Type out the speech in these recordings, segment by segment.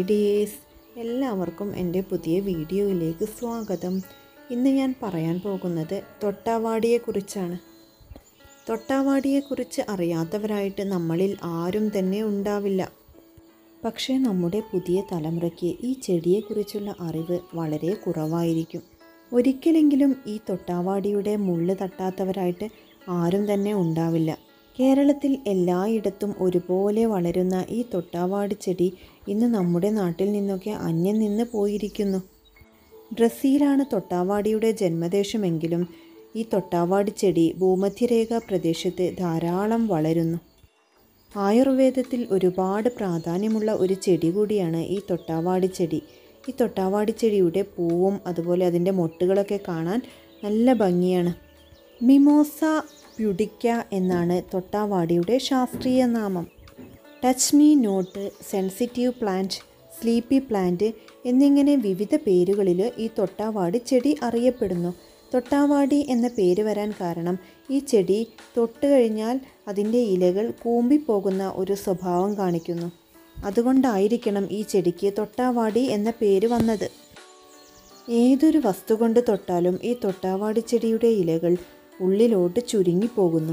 dears എല്ലാവർക്കും എൻ്റെ പുതിയ വീഡിയോയിലേക്ക് സ്വാഗതം ഇന്ന് ഞാൻ പറയാൻ പോകുന്നത് തൊട്ടാവാടിയെക്കുറിച്ചാണ് തൊട്ടാവാടിയെക്കുറിച്ച് അറിയാത്തവരായിട്ട് നമ്മളിൽ ആരും തന്നെ ഉണ്ടാവില്ല പക്ഷേ നമ്മുടെ പുതിയ തലമുറയ്ക്ക് ഈ ചെടിയെക്കുറിച്ചുള്ള അറിവ് വളരെ കുറവായിരിക്കും ഒരിക്കലെങ്കിലും ഈ തൊട്ടാവാടിയുടെ മുള്ള് തട്ടാത്തവരായിട്ട് ആരും തന്നെ ഉണ്ടാവില്ല കേരളത്തിൽ എല്ലായിടത്തും ഒരുപോലെ വളരുന്ന ഈ തൊട്ടാവാടി ചെടി ഇന്ന് നമ്മുടെ നാട്ടിൽ നിന്നൊക്കെ അന്യം നിന്ന് പോയിരിക്കുന്നു ബ്രസീലാണ് തൊട്ടാവാടിയുടെ ജന്മദേശമെങ്കിലും ഈ തൊട്ടാവാടി ചെടി ഭൂമധ്യരേഖ പ്രദേശത്ത് ധാരാളം വളരുന്നു ആയുർവേദത്തിൽ ഒരുപാട് പ്രാധാന്യമുള്ള ഒരു ചെടി കൂടിയാണ് ഈ തൊട്ടാവാടി ചെടി ഈ തൊട്ടാവാടി ചെടിയുടെ പൂവും അതുപോലെ അതിൻ്റെ മൊട്ടുകളൊക്കെ കാണാൻ നല്ല ഭംഗിയാണ് മിമോസ പ്യുഡിക്ക എന്നാണ് തൊട്ടാവാടിയുടെ ശാസ്ത്രീയ നാമം touch me not sensitive plant sleepy plant എന്നിങ്ങനെ വിവിധ പേരുകളിൽ ഈ തൊട്ടാവാടി ചെടി അറിയപ്പെടുന്നു തൊട്ടാവാടി എന്ന പേര് വരാൻ കാരണം ഈ ചെടി തൊട്ട് കഴിഞ്ഞാൽ അതിൻ്റെ ഇലകൾ കൂമ്പിപ്പോകുന്ന ഒരു സ്വഭാവം കാണിക്കുന്നു അതുകൊണ്ടായിരിക്കണം ഈ ചെടിക്ക് തൊട്ടാവാടി എന്ന പേര് വന്നത് ഏതൊരു വസ്തു കൊണ്ട് തൊട്ടാലും ഈ തൊട്ടാവാടി ചെടിയുടെ ഇലകൾ ഉള്ളിലോട്ട് ചുരുങ്ങിപ്പോകുന്നു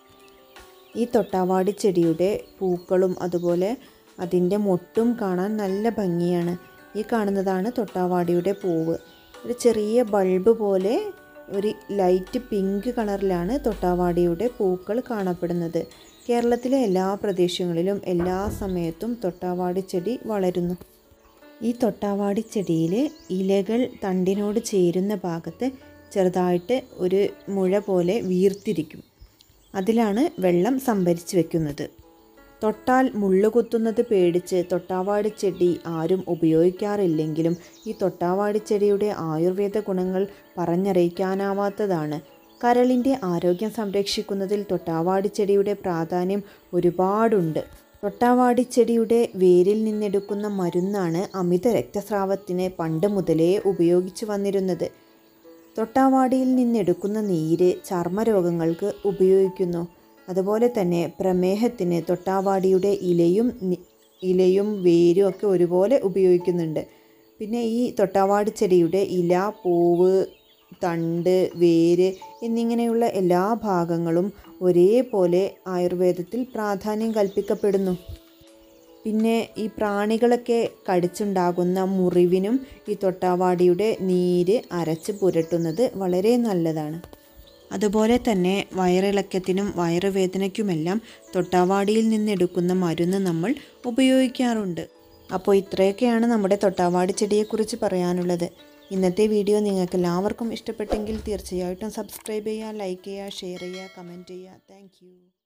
ഈ തൊട്ടാവാടി ചെടിയുടെ പൂക്കളും അതുപോലെ അതിൻ്റെ മൊട്ടും കാണാൻ നല്ല ഭംഗിയാണ് ഈ കാണുന്നതാണ് തൊട്ടാവാടിയുടെ പൂവ് ഒരു ചെറിയ ബൾബ് പോലെ ഒരു ലൈറ്റ് പിങ്ക് കളറിലാണ് തൊട്ടാവാടിയുടെ പൂക്കൾ കാണപ്പെടുന്നത് കേരളത്തിലെ എല്ലാ പ്രദേശങ്ങളിലും എല്ലാ സമയത്തും തൊട്ടാവാടി ചെടി വളരുന്നു ഈ തൊട്ടാവാടി ചെടിയിൽ ഇലകൾ തണ്ടിനോട് ചേരുന്ന ഭാഗത്ത് ചെറുതായിട്ട് ഒരു മുഴ പോലെ വീർത്തിരിക്കും അതിലാണ് വെള്ളം സംഭരിച്ച് വെക്കുന്നത് തൊട്ടാൽ മുള്ളുകുത്തുന്നത് പേടിച്ച് തൊട്ടാവാടി ചെടി ആരും ഉപയോഗിക്കാറില്ലെങ്കിലും ഈ തൊട്ടാവാടി ചെടിയുടെ ആയുർവേദ ഗുണങ്ങൾ പറഞ്ഞറിയിക്കാനാവാത്തതാണ് കരളിൻ്റെ ആരോഗ്യം സംരക്ഷിക്കുന്നതിൽ തൊട്ടാവാടി ചെടിയുടെ പ്രാധാന്യം ഒരുപാടുണ്ട് തൊട്ടാവാടി ചെടിയുടെ വേരിൽ നിന്നെടുക്കുന്ന മരുന്നാണ് അമിത രക്തസ്രാവത്തിന് പണ്ട് മുതലേ ഉപയോഗിച്ചു വന്നിരുന്നത് തൊട്ടാവാടിയിൽ നിന്നെടുക്കുന്ന നീര് ചർമ്മരോഗങ്ങൾക്ക് ഉപയോഗിക്കുന്നു അതുപോലെ തന്നെ പ്രമേഹത്തിന് തൊട്ടാവാടിയുടെ ഇലയും ഇലയും വേരും ഒക്കെ ഒരുപോലെ ഉപയോഗിക്കുന്നുണ്ട് പിന്നെ ഈ തൊട്ടാവാടി ചെടിയുടെ ഇല പൂവ് തണ്ട് വേര് എന്നിങ്ങനെയുള്ള എല്ലാ ഭാഗങ്ങളും ഒരേപോലെ ആയുർവേദത്തിൽ പ്രാധാന്യം കൽപ്പിക്കപ്പെടുന്നു പിന്നെ ഈ പ്രാണികളൊക്കെ കടിച്ചുണ്ടാകുന്ന മുറിവിനും ഈ തൊട്ടാവാടിയുടെ നീര് അരച്ച് പുരട്ടുന്നത് വളരെ നല്ലതാണ് അതുപോലെ തന്നെ വയറിളക്കത്തിനും വയറുവേദനയ്ക്കുമെല്ലാം തൊട്ടാവാടിയിൽ നിന്നെടുക്കുന്ന മരുന്ന് നമ്മൾ ഉപയോഗിക്കാറുണ്ട് അപ്പോൾ ഇത്രയൊക്കെയാണ് നമ്മുടെ തൊട്ടാവാടി ചെടിയെക്കുറിച്ച് പറയാനുള്ളത് ഇന്നത്തെ വീഡിയോ നിങ്ങൾക്ക് എല്ലാവർക്കും ഇഷ്ടപ്പെട്ടെങ്കിൽ തീർച്ചയായിട്ടും സബ്സ്ക്രൈബ് ചെയ്യുക ലൈക്ക് ചെയ്യുക ഷെയർ ചെയ്യുക കമൻറ്റ് ചെയ്യുക താങ്ക്